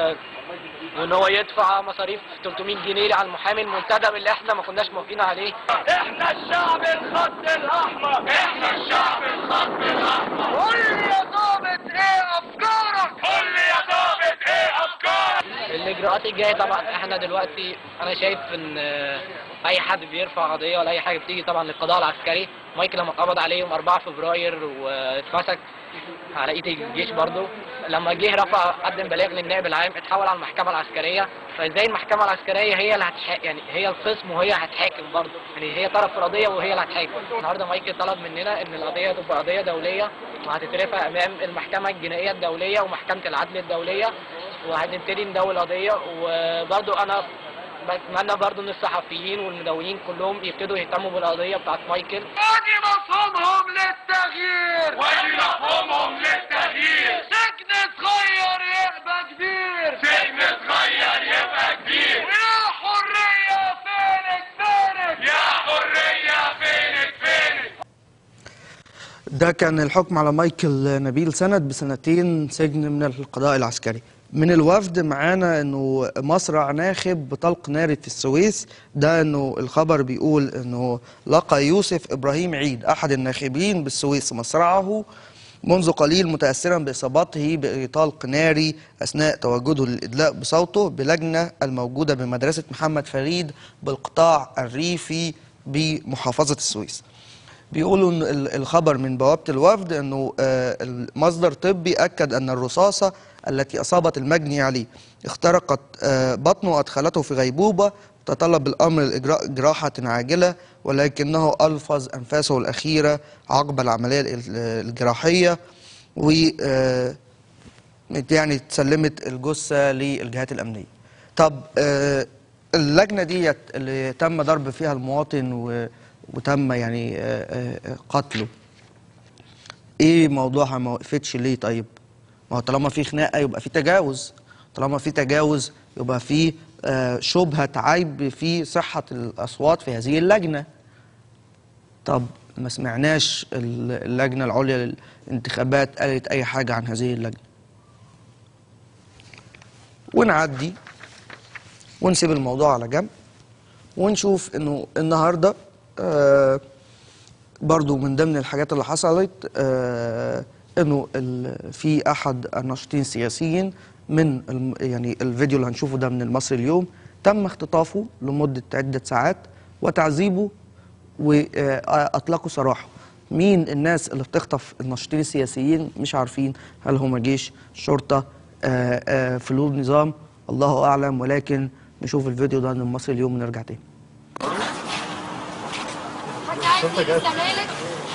وان هو يدفع مصاريف 300 جنيه على المحامي المنتدب اللي احنا ما كناش موافقين عليه
احنا الشعب الخط الاحمر احنا الشعب الخط الاحمر قول لي يا ضابط ايه افكارك قول لي يا ضابط ايه افكارك
الاجراءات الجايه طبعا احنا دلوقتي انا شايف ان آه، اي حد بيرفع قضيه ولا اي حاجه بتيجي طبعا للقضاء العسكري مايكل لما اتقبض عليه يوم 4 فبراير واتمسك على ايد الجيش برضه لما جه رفع قدم بلاغ للنائب العام اتحول على المحكمه العسكريه فازاي المحكمه العسكريه هي اللي هتح... يعني هي الخصم وهي هتحاكم برضه يعني هي طرف في القضيه وهي اللي هتحاكم النهارده مايكل طلب مننا ان القضيه تبقى قضيه دوليه وهتترفع امام المحكمه الجنائيه الدوليه ومحكمه العدل الدوليه وهنبتدي ندور القضيه وبرضه انا بتمنى برضه ان الصحفيين والمدونين كلهم يبتدوا يهتموا بالقضيه بتاعت مايكل
ادي مفهومهم للتغيير وادي مفهومهم للتغيير سجن صغير يبقى كبير سجن صغير يبقى كبير يا حرية فينك فينك يا حرية فينك فينك
ده كان الحكم على مايكل نبيل سند بسنتين سجن من القضاء العسكري من الوفد معانا انه مصرع ناخب بطلق ناري في السويس ده انه الخبر بيقول انه لقى يوسف ابراهيم عيد احد الناخبين بالسويس مصرعه منذ قليل متاثرا باصابته باطلاق ناري اثناء تواجده للادلاء بصوته بلجنه الموجوده بمدرسه محمد فريد بالقطاع الريفي بمحافظه السويس. بيقولوا ان ال- الخبر من بوابه الوفد انه آه، المصدر طبي اكد ان الرصاصه التي اصابت المجني عليه اخترقت آه، بطنه وادخلته في غيبوبه تطلب الامر الاجراء جراحه عاجله ولكنه الفظ انفاسه الاخيره عقب العمليه ال- الجراحيه و آه، يعني تسلمت الجثه للجهات الامنيه. طب آه، اللجنه ديت اللي تم ضرب فيها المواطن و وتم يعني آه، آه، قتله ايه موضوعها ما وقفتش ليه طيب ما هو طالما في خناقه يبقى في تجاوز طالما في تجاوز يبقى في آه، شبهه عيب في صحه الاصوات في هذه اللجنه طب ما سمعناش ال- اللجنه العليا للانتخابات قالت اي حاجه عن هذه اللجنه ونعدي ونسيب الموضوع على جنب ونشوف انه النهارده آه برضو من ضمن الحاجات اللي حصلت آه انه ال- في احد الناشطين السياسيين من الم- يعني الفيديو اللي هنشوفه ده من المصري اليوم تم اختطافه لمده عده ساعات وتعذيبه واطلقوا سراحه مين الناس اللي بتخطف الناشطين السياسيين مش عارفين هل هم جيش شرطه آه آه فلول نظام الله اعلم ولكن نشوف الفيديو ده من المصري اليوم ونرجع تاني
حد عايز يجي الزمالك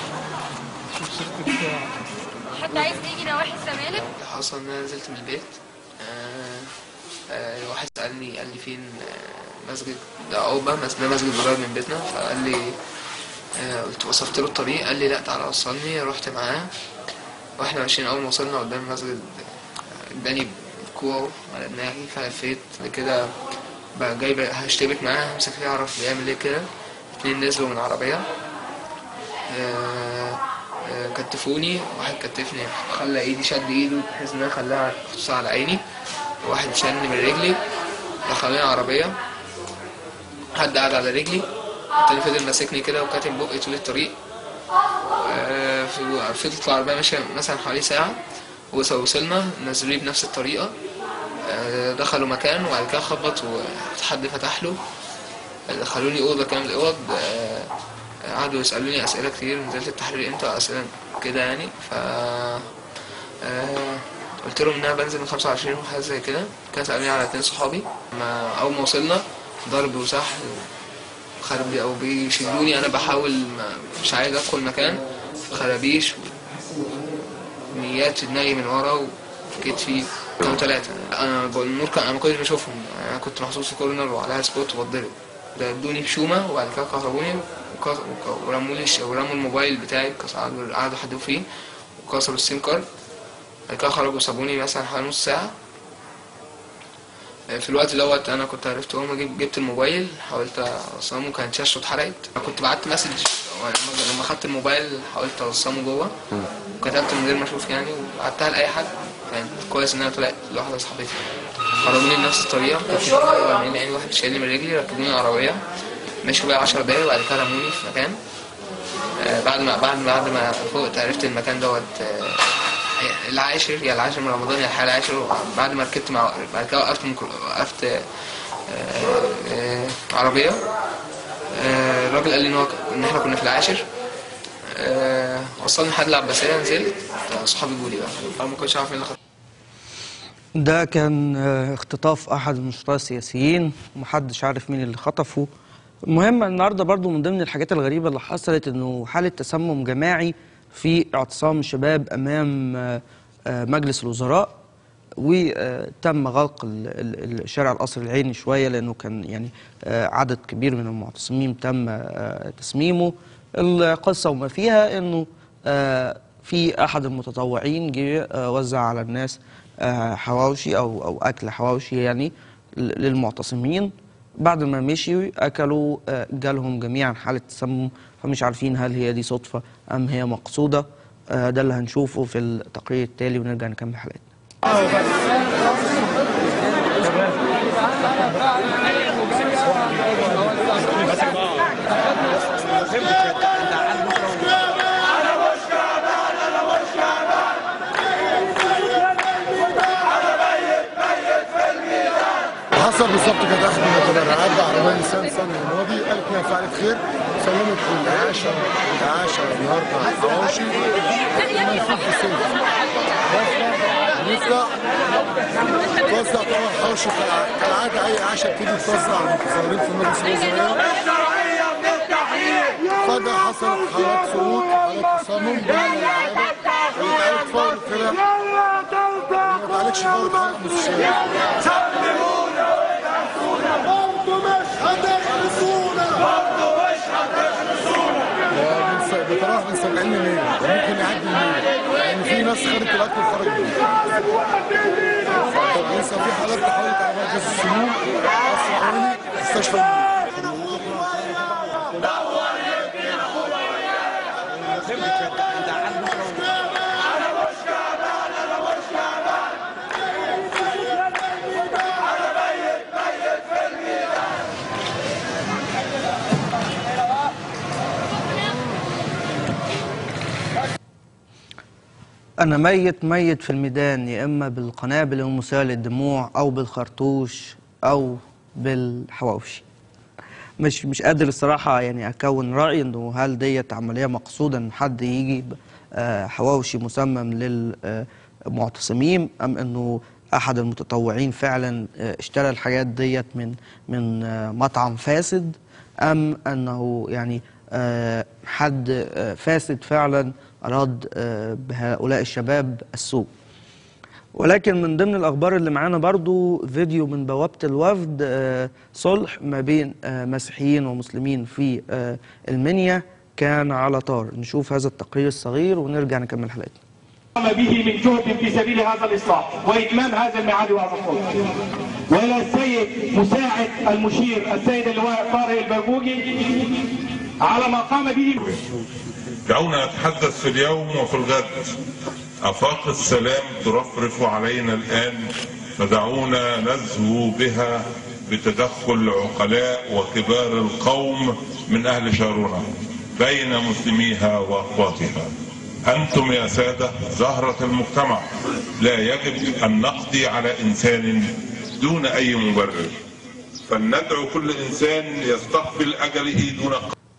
حد عايز يجي نواحي الزمالك
اللي حصل ان انا نزلت من البيت آه آه واحد سألني قال لي فين آه مسجد ده عقبة بس ده مسجد قريب من بيتنا فقال لي آه قلت وصفت له الطريق قال لي لا تعالى وصلني رحت معاه واحنا ماشيين اول ما وصلنا قدام المسجد آه، اداني كوع على دماغي فلفيت بعد كده بقى جاي بقى هشتبك معاه همسك فيه اعرف بيعمل ايه كده اتنين نزلوا من العربية آه آه، كتفوني واحد كتفني خلى ايدي شد ايده بحيث ان انا خلاها خصوصا على عيني واحد شالني من رجلي دخلوني عربية حد قعد على رجلي التاني فضل ماسكني كده وكاتم بقي طول الطريق آه، في- فضلت العربية ماشية مثلا حوالي ساعة وص- وصلنا نزلوني بنفس الطريقة آه، دخلوا مكان وبعد كده خبط وحد فتح له دخلوني أوضة كامل الأوض آه، قعدوا يسألوني أسئلة كتير نزلت التحرير امتى أسئلة كده يعني ف آه، قلت لهم إن أنا بنزل من 25 وحاجة زي كده كانوا سألوني على اتنين صحابي ما أول ما وصلنا ضرب وسحل خرب أو بيشدوني أنا بحاول ما مش عايز أدخل مكان خرابيش نيات في دماغي من ورا وفي كتفي كانوا ثلاثة أنا بقول النور كان أنا ما كنتش بشوفهم أنا كنت محطوط في كورنر وعليها سبوت وبتضرب ده ادوني بشومة وبعد كده كهربوني وكس- وك- ورموا لي الش- ورموا الموبايل بتاعي كس- قعدوا قعدوا حدوا فيه وكسروا السيم كارد بعد كده خرجوا سابوني مثلا حوالي نص ساعة في الوقت دوت انا كنت عرفت اول ما جيب- جبت الموبايل حاولت اوصمه كانت شاشته اتحرقت انا كنت بعت مسج لما- لما خدت الموبايل حاولت اوصمه جوه وكتبت من غير ما اشوف يعني وبعتها لاي حد كانت كويس ان انا طلعت لواحده صاحبتي خرجوني بنفس الطريقه كنت عاملين عيني واحد شايلني من رجلي ركبوني عربيه مشوا بيا 10 دقايق وبعد كده رموني في مكان آه، بعد ما بعد ما بعد ما فوقت عرفت المكان دوت آه، العاشر يا العاشر من رمضان يا الحال العاشر بعد ما ركبت مع بعد كده وقفت مكرو... وقفت آه، آه، عربية آه، الراجل قال لي ان هو ان احنا كنا في العاشر آه، وصلني لحد العباسية نزلت صحابي جولي بقى انا ما كنتش عارف ايه اللي خد
ده كان آه، اختطاف احد النشطاء السياسيين ومحدش عارف مين اللي خطفه المهم النهارده برضو من ضمن الحاجات الغريبه اللي حصلت انه حاله تسمم جماعي في اعتصام الشباب امام آه، آه، مجلس الوزراء وتم غلق ال- ال- الشارع القصر العيني شويه لانه كان يعني آه، عدد كبير من المعتصمين تم آه، تسميمه القصه وما فيها انه آه، في احد المتطوعين جه آه، وزع على الناس آه، حواوشي او او اكل حواوشي يعني ل- للمعتصمين بعد ما مشي اكلوا آه، جالهم جميعا حاله تسمم فمش عارفين هل هي دي صدفه ام هي مقصوده آه، ده اللي هنشوفه في التقرير التالي ونرجع نكمل حلقتنا
حصل بالظبط كانت احد المتبرعات بعربيه نيسان صني الماضي قالت انها فعلت خير سلمت العاشر العاشر النهارده حواوشي منفوخ في السن نطلع توزع طبعا حواوشي كالع- كالعاده اي عشاء بتيجي توزع على المتظاهرين في مجلس الوزراء فجأة حصلت حالات سقوط حالات تسمم بعد العادة ويتعالج فور كده ما تعالجش فور خالص من الشارع برضه مش هتخلصونا برضه مش هتخلصونا بتراوح من 70 مليون ممكن يعدي المليون لان في ناس خدت الاكل وخرجت طب لسه في حالات تحولت على مركز السموم قصر عيني مستشفى
أنا ميت ميت في الميدان يا إما بالقنابل المسيلة للدموع أو بالخرطوش أو بالحواوشي مش مش قادر الصراحة يعني أكون رأي إنه هل ديت عملية مقصودة إن حد يجي آه، حواوشي مسمم للمعتصمين أم إنه أحد المتطوعين فعلا آه، اشترى الحاجات ديت من من آه، مطعم فاسد أم أنه يعني آه، حد آه، فاسد فعلا أراد آه، بهؤلاء الشباب السوء ولكن من ضمن الأخبار اللي معانا برضو فيديو من بوابة الوفد آه، صلح ما بين آه، مسيحيين ومسلمين في آه، المنيا كان على طار نشوف هذا التقرير الصغير ونرجع نكمل حلقتنا
قام به من جهد في سبيل هذا الإصلاح وإتمام هذا الميعاد والمفروض وإلى السيد مساعد المشير السيد اللواء طارق البربوجي على ما قام به
دعونا نتحدث في اليوم وفي الغد آفاق السلام ترفرف علينا الآن فدعونا نزهو بها بتدخل العقلاء وكبار القوم من أهل شارنا بين مسلميها وأقواتها أنتم يا سادة زهرة المجتمع لا يجب أن نقضي على إنسان دون أي مبرر فلندعو كل إنسان يستقبل أجله دون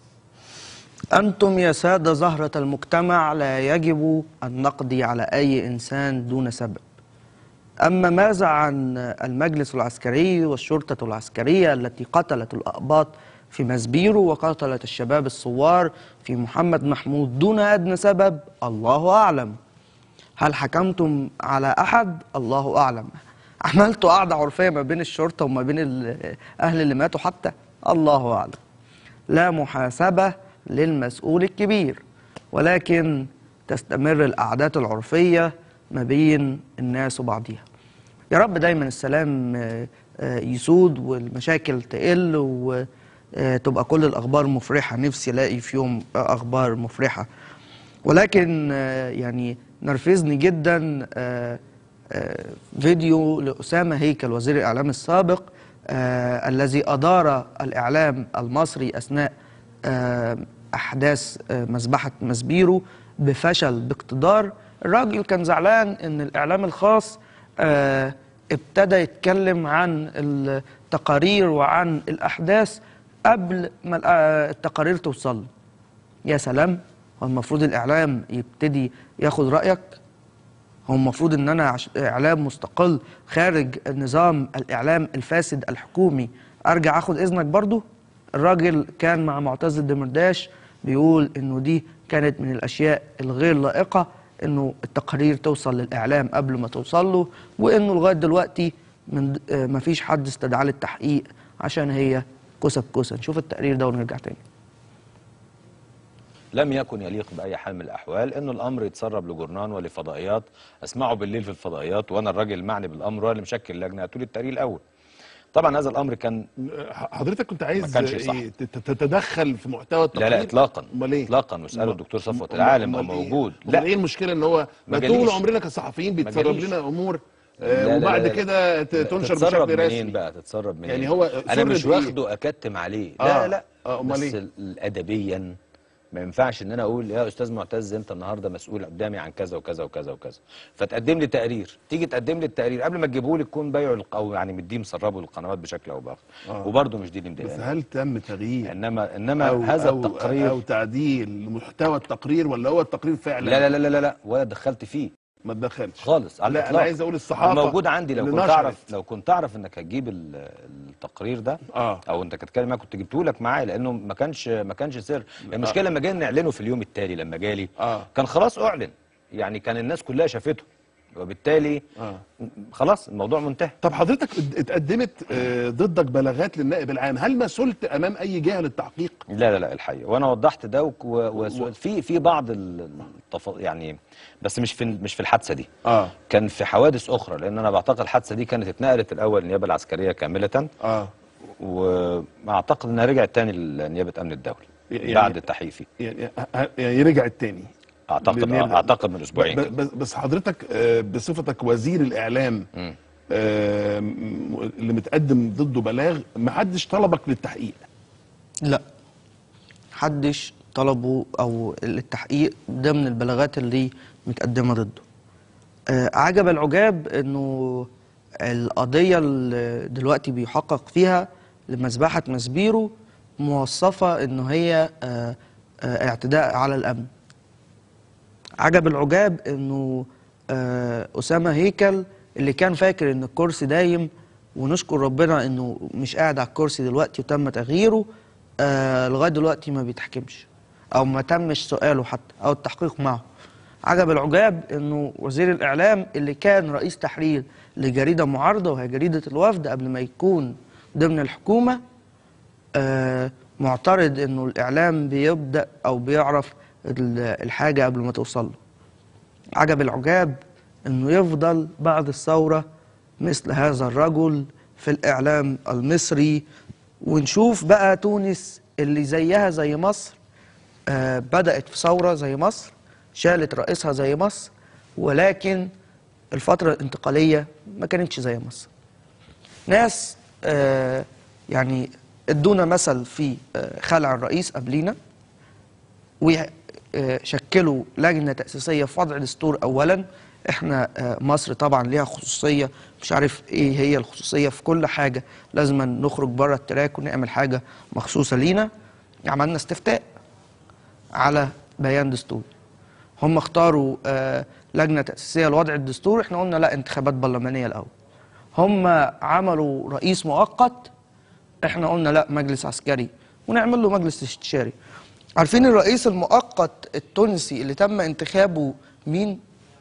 أنتم يا سادة زهرة المجتمع لا يجب أن نقضي على أي إنسان دون سبب أما ماذا عن المجلس العسكري والشرطة العسكرية التي قتلت الأقباط في مسبيرو وقتلت الشباب الثوار في محمد محمود دون أدنى سبب الله أعلم هل حكمتم على أحد الله أعلم عملتوا قعدة عرفية ما بين الشرطة وما بين الأهل اللي ماتوا حتى الله أعلم لا محاسبة للمسؤول الكبير ولكن تستمر القعدات العرفية ما بين الناس وبعضها يا رب دايما السلام آه، آه، يسود والمشاكل تقل وتبقى كل الأخبار مفرحة نفسي ألاقي في يوم أخبار مفرحة ولكن آه، يعني نرفزني جدا آه، آه، فيديو لأسامة هيكل وزير الإعلام السابق آه، الذي أدار الإعلام المصري أثناء آه، أحداث آه، مذبحة مسبيرو بفشل باقتدار الراجل كان زعلان إن الإعلام الخاص آه، ابتدى يتكلم عن التقارير وعن الأحداث قبل ما الأ- التقارير توصل له. يا سلام هو المفروض الإعلام يبتدي ياخد رأيك هو المفروض ان انا عش... اعلام مستقل خارج نظام الاعلام الفاسد الحكومي ارجع اخد اذنك برضو الراجل كان مع معتز الدمرداش بيقول انه دي كانت من الاشياء الغير لائقه انه التقارير توصل للاعلام قبل ما توصل له وانه لغايه دلوقتي من آه، مفيش حد استدعاه للتحقيق عشان هي كوسه بكوسه نشوف التقرير ده ونرجع تاني
لم يكن يليق باي حال من الاحوال انه الامر يتسرب لجورنان ولفضائيات اسمعه بالليل في الفضائيات وانا الراجل المعني بالامر واللي مشكل لجنه هاتوا لي التقرير الاول طبعا هذا الامر كان
حضرتك كنت عايز
ما كانش صح.
إيه، تت- تتدخل في محتوى
لا
التقرير
لا اطلاقا
امال ايه
اطلاقا واسالوا الدكتور صفوت
أمال-
العالم
أمال
هو
إيه؟
موجود
لا ايه المشكله ان هو
ما
ما طول
جاليش.
عمرنا كصحفيين
ما
بيتسرب
جاليش.
لنا امور
لا،
آه،
لا، لا،
وبعد
لا.
كده ت- تنشر
تتسرب
بشكل
منين
رسمي
بقى تتسرب منين
يعني هو
انا
سر
مش
بإيه؟
واخده اكتم عليه
آه.
لا لا
آه، أمال
بس
إيه؟
ال- الادبيا ما ينفعش ان انا اقول يا استاذ معتز انت النهارده مسؤول قدامي عن كذا وكذا وكذا وكذا فتقدم لي تقرير تيجي تقدم لي التقرير قبل ما تجيبه لي تكون بايعه للق- او يعني مديه مسربه للقنوات بشكل او باخر
آه.
وبرده مش دي اللي
بس
مضايقاني
هل تم تغيير
انما انما
أو
هذا
أو
التقرير
او تعديل محتوى التقرير ولا هو التقرير فعلا
لا لا لا لا لا ولا دخلت فيه
ما تدخلش
خالص على
لا انا
الإطلاق.
عايز اقول الصحافه
موجود عندي لو
اللي
كنت
نشرت.
اعرف لو كنت اعرف انك هتجيب ال- التقرير ده
اه
او انت هتتكلم معايا كنت جبته لك معايا لانه ما كانش ما كانش سر المشكله لما جينا نعلنه في اليوم التالي لما جالي
اه
كان خلاص اعلن يعني كان الناس كلها شافته وبالتالي
اه
خلاص الموضوع منتهي
طب حضرتك ات- اتقدمت آه، ضدك بلاغات للنائب العام هل مسؤولت امام اي جهه للتحقيق
لا لا لا الحقيقه وانا وضحت ده وك- و- وسؤال في في بعض ال- التف... يعني بس مش في مش في الحادثه دي
اه
كان في حوادث اخرى لان انا بعتقد الحادثه دي كانت اتنقلت الاول النيابه العسكريه كامله
اه
واعتقد انها رجعت تاني لنيابه امن الدوله
يعني-
بعد التحقيق فيه
يعني ه- يعني رجعت تاني
اعتقد
للنيابة-
اعتقد من اسبوعين
ب-
كده.
بس بس حضرتك آه، بصفتك وزير الاعلام
مم.
آه، م- اللي متقدم ضده بلاغ ما حدش طلبك للتحقيق
لا حدش طلبه او التحقيق ضمن البلاغات اللي متقدمه ضده آه، عجب العجاب انه القضيه اللي دلوقتي بيحقق فيها لمذبحه مسبيرو موصفه انه هي آه، آه، اعتداء على الامن عجب العجاب انه آه، اسامه هيكل اللي كان فاكر ان الكرسي دايم ونشكر ربنا انه مش قاعد على الكرسي دلوقتي وتم تغييره آه لغايه دلوقتي ما بيتحكمش او ما تمش سؤاله حتى او التحقيق معه عجب العجاب انه وزير الاعلام اللي كان رئيس تحرير لجريده معارضه وهي جريده الوفد قبل ما يكون ضمن الحكومه آه معترض انه الاعلام بيبدا او بيعرف ال- الحاجه قبل ما توصل له عجب العجاب انه يفضل بعد الثوره مثل هذا الرجل في الاعلام المصري ونشوف بقى تونس اللي زيها زي مصر آه، بدأت في ثورة زي مصر شالت رئيسها زي مصر ولكن الفترة الانتقالية ما كانتش زي مصر ناس آه، يعني ادونا مثل في آه، خلع الرئيس قبلينا وشكلوا لجنة تأسيسية في وضع دستور أولا احنا آه، مصر طبعا ليها خصوصية مش عارف ايه هي الخصوصية في كل حاجة لازم نخرج بره التراك ونعمل حاجة مخصوصة لينا عملنا استفتاء على بيان دستوري هم اختاروا آه، لجنة تأسيسية لوضع الدستور احنا قلنا لا انتخابات برلمانية الأول هم عملوا رئيس مؤقت احنا قلنا لا مجلس عسكري ونعمل له مجلس استشاري عارفين الرئيس المؤقت التونسي اللي تم انتخابه مين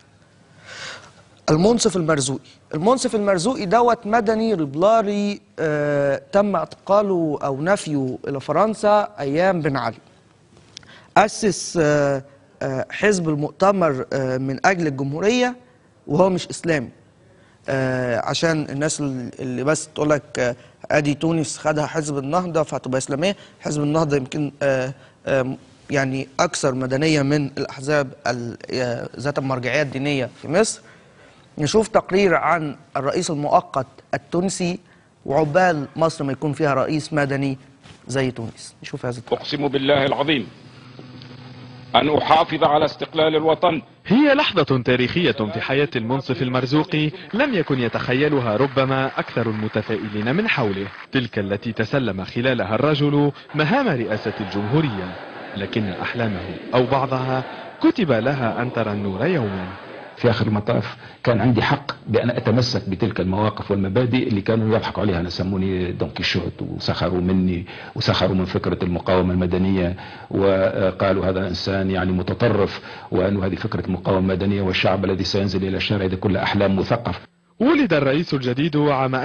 المنصف المرزوقي المنصف المرزوقي دوت مدني ربلاري آه تم اعتقاله او نفيه الى فرنسا ايام بن علي اسس آه آه حزب المؤتمر آه من اجل الجمهوريه وهو مش اسلامي آه عشان الناس اللي بس تقول لك آه ادي تونس خدها حزب النهضه فهتبقى اسلاميه حزب النهضه يمكن آه آه يعني اكثر مدنيه من الاحزاب ال- آه، ذات المرجعيه الدينيه في مصر نشوف تقرير عن الرئيس المؤقت التونسي وعقبال مصر ما يكون فيها رئيس مدني زي تونس نشوف هذا
أقسم بالله العظيم أن أحافظ على استقلال الوطن
هي لحظة تاريخية في حياة المنصف المرزوقي لم يكن يتخيلها ربما أكثر المتفائلين من حوله تلك التي تسلم خلالها الرجل مهام رئاسة الجمهورية لكن أحلامه أو بعضها كتب لها أن ترى النور يوما
في اخر المطاف كان عندي حق بان اتمسك بتلك المواقف والمبادئ اللي كانوا يضحكوا عليها انا سموني دون كيشوت وسخروا مني وسخروا من فكره المقاومه المدنيه وقالوا هذا انسان يعني متطرف وانه هذه فكره مقاومه مدنيه والشعب الذي سينزل الى الشارع هذه كلها احلام مثقف
ولد الرئيس الجديد عام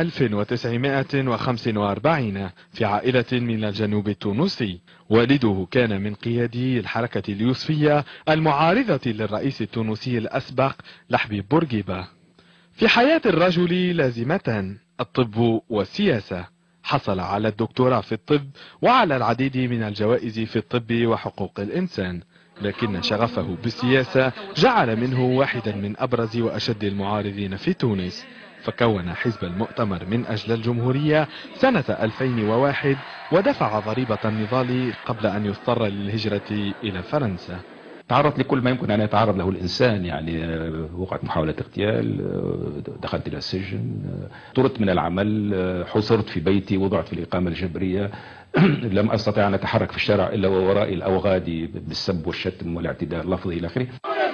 1945 في عائلة من الجنوب التونسي والده كان من قيادي الحركة اليوسفية المعارضة للرئيس التونسي الأسبق لحبيب بورقيبة في حياة الرجل لازمتان الطب والسياسة حصل على الدكتوراه في الطب وعلى العديد من الجوائز في الطب وحقوق الإنسان لكن شغفه بالسياسة جعل منه واحدا من أبرز وأشد المعارضين في تونس فكون حزب المؤتمر من أجل الجمهورية سنة 2001 ودفع ضريبة النضال قبل أن يضطر للهجرة إلى فرنسا
تعرضت لكل ما يمكن ان يتعرض له الانسان يعني آه، وقعت محاوله اغتيال آه، دخلت الى السجن آه، طردت من العمل آه، حصرت في بيتي وضعت في الاقامه الجبريه لم استطع ان اتحرك في الشارع الا وورائي الاوغادي بالسب والشتم والاعتداء اللفظي الى اخره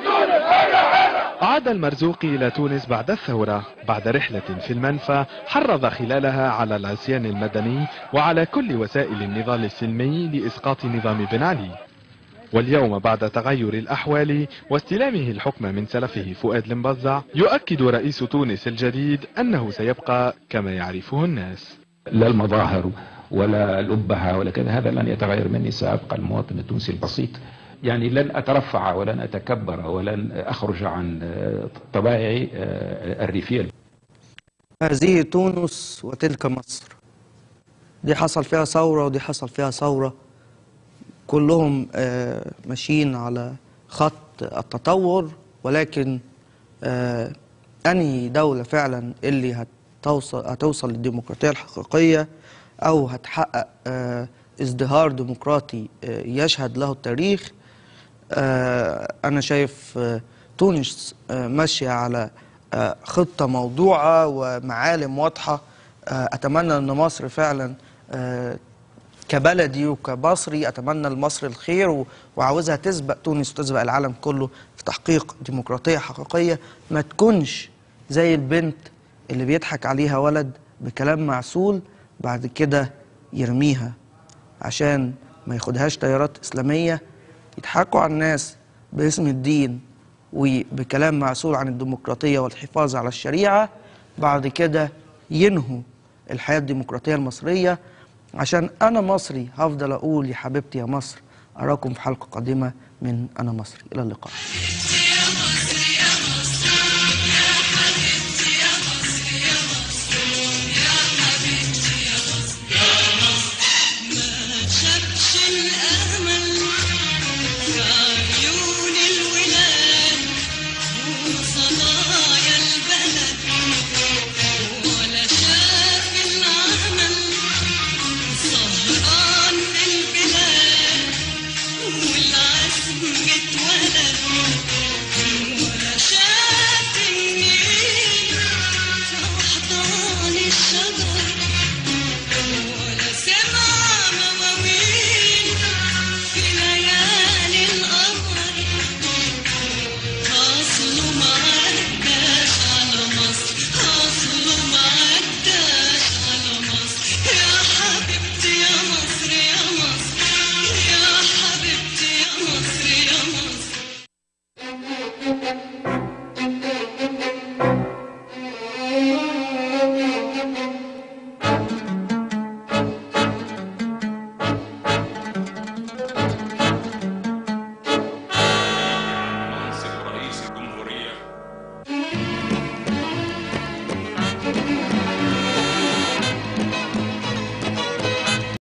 عاد المرزوقي إلى تونس بعد الثورة بعد رحلة في المنفى حرض خلالها على العصيان المدني وعلى كل وسائل النضال السلمي لإسقاط نظام بن علي واليوم بعد تغير الأحوال واستلامه الحكم من سلفه فؤاد المبزع يؤكد رئيس تونس الجديد أنه سيبقى كما يعرفه الناس
لا المظاهر ولا الأبهة ولا كذا هذا لن يتغير مني سأبقى المواطن التونسي البسيط يعني لن أترفع ولن أتكبر ولن أخرج عن آه، طبائعي آه، الريفية
هذه تونس وتلك مصر دي حصل فيها ثورة ودي حصل فيها ثورة كلهم آه، ماشيين على خط التطور ولكن آه، أنهي دولة فعلا اللي هتوصل هتوصل للديمقراطية الحقيقية أو هتحقق آه، ازدهار ديمقراطي آه، يشهد له التاريخ آه، أنا شايف آه، تونس آه، ماشية على آه، خطة موضوعة ومعالم واضحة آه، أتمنى أن مصر فعلا آه، كبلدي وكمصري أتمنى لمصر الخير و- وعاوزها تسبق تونس وتسبق العالم كله في تحقيق ديمقراطية حقيقية ما تكونش زي البنت اللي بيضحك عليها ولد بكلام معسول بعد كده يرميها عشان ما ياخدهاش تيارات إسلامية يضحكوا على الناس باسم الدين وبكلام معسول عن الديمقراطية والحفاظ على الشريعة بعد كده ينهوا الحياة الديمقراطية المصرية عشان أنا مصري هفضل أقول يا حبيبتي يا مصر أراكم في حلقة قادمة من أنا مصري إلى اللقاء